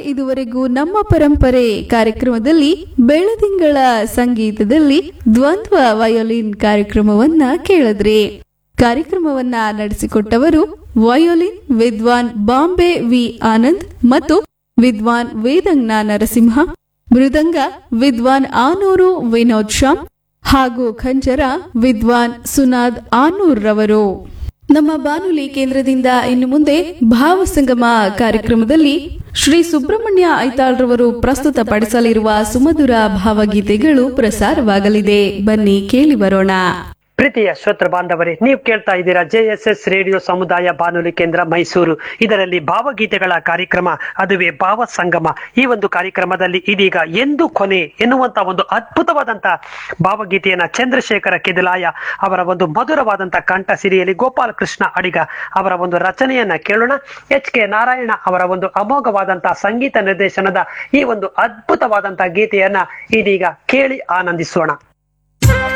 ಇದುವರೆಗೂ ನಮ್ಮ ಪರಂಪರೆ ಕಾರ್ಯಕ್ರಮದಲ್ಲಿ ಬೆಳದಿಂಗಳ ಸಂಗೀತದಲ್ಲಿ ದ್ವಂದ್ವ ವಯೋಲಿನ್ ಕಾರ್ಯಕ್ರಮವನ್ನ ಕೇಳಿದ್ರಿ ಕಾರ್ಯಕ್ರಮವನ್ನ ನಡೆಸಿಕೊಟ್ಟವರು ವಯೋಲಿನ್ ವಿದ್ವಾನ್ ಬಾಂಬೆ ವಿ ಆನಂದ್ ಮತ್ತು ವಿದ್ವಾನ್ ವೇದಂಗ್ನ ನರಸಿಂಹ ಮೃದಂಗ ವಿದ್ವಾನ್ ಆನೂರು ವಿನೋದ್ ಶ್ಯಾಮ್ ಹಾಗೂ ಖಂಜರ ವಿದ್ವಾನ್ ಸುನಾದ್ ಆನೂರ್ ರವರು ನಮ್ಮ ಬಾನುಲಿ ಕೇಂದ್ರದಿಂದ ಇನ್ನು ಮುಂದೆ ಭಾವಸಂಗಮ ಕಾರ್ಯಕ್ರಮದಲ್ಲಿ ಶ್ರೀ ಸುಬ್ರಹ್ಮಣ್ಯ ಐತಾಳ್ರವರು ಪ್ರಸ್ತುತಪಡಿಸಲಿರುವ ಸುಮಧುರ ಭಾವಗೀತೆಗಳು ಪ್ರಸಾರವಾಗಲಿದೆ ಬನ್ನಿ ಕೇಳಿ ಬರೋಣ ಪ್ರೀತಿಯ ಶ್ರೋತೃ ಬಾಂಧವರೇ ನೀವು ಕೇಳ್ತಾ ಇದ್ದೀರಾ ಜೆ ಎಸ್ ಎಸ್ ರೇಡಿಯೋ ಸಮುದಾಯ ಬಾನುಲಿ ಕೇಂದ್ರ ಮೈಸೂರು ಇದರಲ್ಲಿ ಭಾವಗೀತೆಗಳ ಕಾರ್ಯಕ್ರಮ ಅದುವೇ ಭಾವ ಸಂಗಮ ಈ ಒಂದು ಕಾರ್ಯಕ್ರಮದಲ್ಲಿ ಇದೀಗ ಎಂದು ಕೊನೆ ಎನ್ನುವಂತ ಒಂದು ಅದ್ಭುತವಾದಂತ ಭಾವಗೀತೆಯನ್ನ ಚಂದ್ರಶೇಖರ ಕೆದಿಲಾಯ ಅವರ ಒಂದು ಮಧುರವಾದಂತ ಕಂಠ ಸಿರಿಯಲ್ಲಿ ಗೋಪಾಲಕೃಷ್ಣ ಅಡಿಗ ಅವರ ಒಂದು ರಚನೆಯನ್ನ ಕೇಳೋಣ ಎಚ್ ಕೆ ನಾರಾಯಣ ಅವರ ಒಂದು ಅಮೋಘವಾದಂತಹ ಸಂಗೀತ ನಿರ್ದೇಶನದ ಈ ಒಂದು ಅದ್ಭುತವಾದಂತಹ ಗೀತೆಯನ್ನ ಇದೀಗ ಕೇಳಿ ಆನಂದಿಸೋಣ